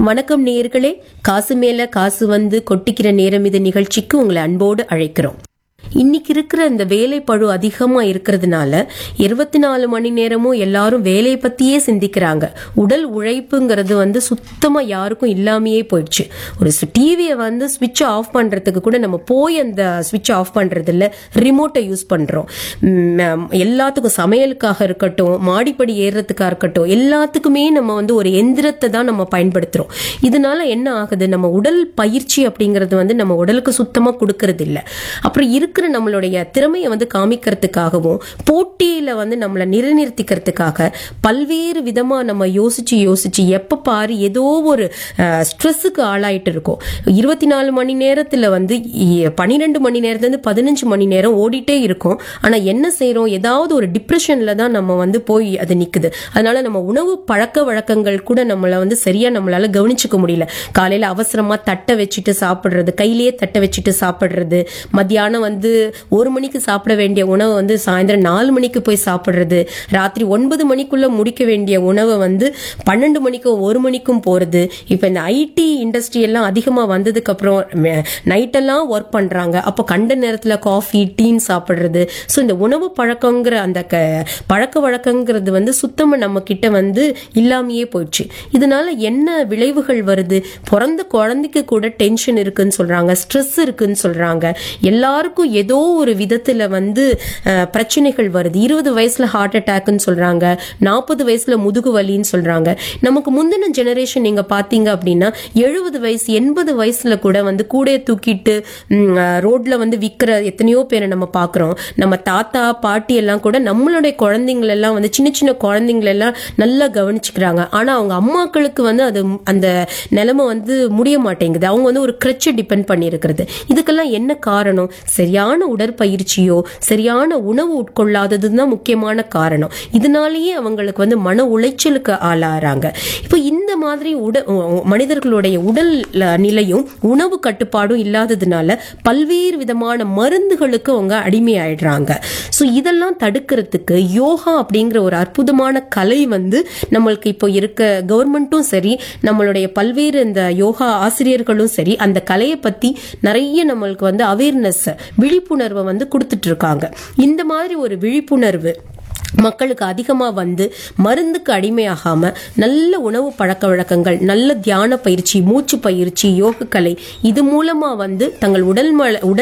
வணக்கம் நேயர்களே காசு மேல காசு வந்து கொட்டிக்கிற நேரம் இது நிகழ்ச்சிக்கு உங்களை அன்போடு அழைக்கிறோம் இன்னைக்கு இருக்கிற இந்த வேலை பழு அதிகமா இருக்கிறதுனால இருபத்தி நாலு மணி நேரமும் எல்லாரும் வேலையை பத்தியே சிந்திக்கிறாங்க உடல் உழைப்புங்கிறது வந்து சுத்தமா யாருக்கும் இல்லாமையே போயிடுச்சு ஒரு டிவியை வந்து ஸ்விட்ச் ஆஃப் பண்றதுக்கு கூட நம்ம போய் அந்த ஸ்விட்ச் ஆஃப் பண்றது இல்ல ரிமோட்டை யூஸ் பண்றோம் ம், எல்லாத்துக்கும் சமையலுக்காக இருக்கட்டும் மாடிப்படி ஏறுறதுக்காக இருக்கட்டும் எல்லாத்துக்குமே நம்ம வந்து ஒரு எந்திரத்தை தான் நம்ம பயன்படுத்துறோம் இதனால என்ன ஆகுது நம்ம உடல் பயிற்சி அப்படிங்கிறது வந்து நம்ம உடலுக்கு சுத்தமா கொடுக்கறது இல்ல அப்புறம் இருக்கிற நம்மளுடைய திறமையை வந்து காமிக்கிறதுக்காகவும் போட்டியில வந்து நம்மளை நிலைநிறுத்திக்கிறதுக்காக பல்வேறு விதமா நம்ம யோசிச்சு யோசிச்சு எப்ப பாரு ஏதோ ஒரு ஸ்ட்ரெஸ்ஸுக்கு ஆளாயிட்டு இருக்கோம் இருபத்தி நாலு மணி நேரத்துல வந்து பன்னிரெண்டு மணி நேரத்துல இருந்து பதினஞ்சு மணி நேரம் ஓடிட்டே இருக்கும் ஆனா என்ன செய்றோம் ஏதாவது ஒரு டிப்ரெஷன்ல தான் நம்ம வந்து போய் அது நிக்குது அதனால நம்ம உணவு பழக்க வழக்கங்கள் கூட நம்மள வந்து சரியா நம்மளால கவனிச்சுக்க முடியல காலையில அவசரமா தட்டை வச்சுட்டு சாப்பிடுறது கையிலேயே தட்டை வச்சுட்டு சாப்பிடுறது மத்தியானம் வந்து ஒரு மணிக்கு சாப்பிட வேண்டிய உணவை வந்து சாயந்தரம் நாலு மணிக்கு போய் சாப்பிடுறது ராத்திரி ஒன்பது மணிக்குள்ள முடிக்க வேண்டிய உணவை வந்து பன்னெண்டு மணிக்கும் ஒரு மணிக்கும் போறது இப்ப இந்த ஐடி இண்டஸ்ட்ரி எல்லாம் அதிகமா வந்ததுக்கு அப்புறம் நைட்டெல்லாம் ஒர்க் பண்றாங்க அப்போ கண்ட நேரத்துல காஃபி டீன் சாப்பிடுறது ஸோ இந்த உணவு பழக்கங்கிற அந்த க- பழக்க வழக்கங்கிறது வந்து சுத்தமா நம்ம கிட்ட வந்து இல்லாமையே போயிடுச்சு இதனால என்ன விளைவுகள் வருது பிறந்த குழந்தைக்கு கூட டென்ஷன் இருக்குன்னு சொல்றாங்க ஸ்ட்ரெஸ் இருக்குன்னு சொல்றாங்க எல்லாருக்கும் ஏதோ ஒரு விதத்துல வந்து அஹ், பிரச்சனைகள் வருது இருபது வயசுல ஹார்ட் அட்டாக்னு சொல்றாங்க நாற்பது வயசுல முதுகு வலின்னு சொல்றாங்க நமக்கு முந்தின ஜெனரேஷன் நீங்க பாத்தீங்க அப்படின்னா எழுபது வயசு எண்பது வயசுல கூட வந்து கூடைய தூக்கிட்டு ம், அஹ், ரோட்ல வந்து விக்கிற எத்தனையோ பேரை நம்ம பாக்குறோம் நம்ம தாத்தா பாட்டி எல்லாம் கூட நம்மளுடைய குழந்தைங்கள் எல்லாம் வந்து சின்ன சின்ன குழந்தைங்களை எல்லாம் நல்லா கவனிச்சுக்கிறாங்க ஆனா அவங்க அம்மாக்களுக்கு வந்து அது அந்த நிலைமை வந்து முடிய மாட்டேங்குது அவங்க வந்து ஒரு கிரச்சை டிபெண்ட் பண்ணி இருக்கிறது இதுக்கெல்லாம் என்ன காரணம் சரியான உடற்பயிற்சியோ சரியான உணவு உட்கொள்ளாதது தான் முக்கியமான காரணம் இதனாலேயே அவங்களுக்கு வந்து மன உளைச்சலுக்கு ஆளாறாங்க இப்போ இந்த மாதிரி உட மனிதர்களுடைய உடல் அஹ், நிலையும் உணவு கட்டுப்பாடும் இல்லாததுனால பல்வேறு விதமான மருந்துகளுக்கு அவங்க அடிமையாயிடுறாங்க ஸோ இதெல்லாம் தடுக்கிறதுக்கு யோகா அப்படிங்கிற ஒரு அற்புதமான கலை வந்து நம்மளுக்கு இப்போ இருக்க கவர்மெண்ட்டும் சரி நம்மளுடைய பல்வேறு இந்த யோகா ஆசிரியர்களும் சரி அந்த கலையை பத்தி நிறைய நம்மளுக்கு வந்து அவேர்னஸ் விழிப்புணர்வை வந்து கொடுத்துட்டு இருக்காங்க இந்த மாதிரி ஒரு விழிப்புணர்வு மக்களுக்கு அதிகமா வந்து மருந்துக்கு அடிமையாகாம நல்ல உணவு பழக்க வழக்கங்கள் நல்ல தியான பயிற்சி மூச்சு பயிற்சி யோக கலை இது மூலமா வந்து தங்கள் உடல் மல- உடல்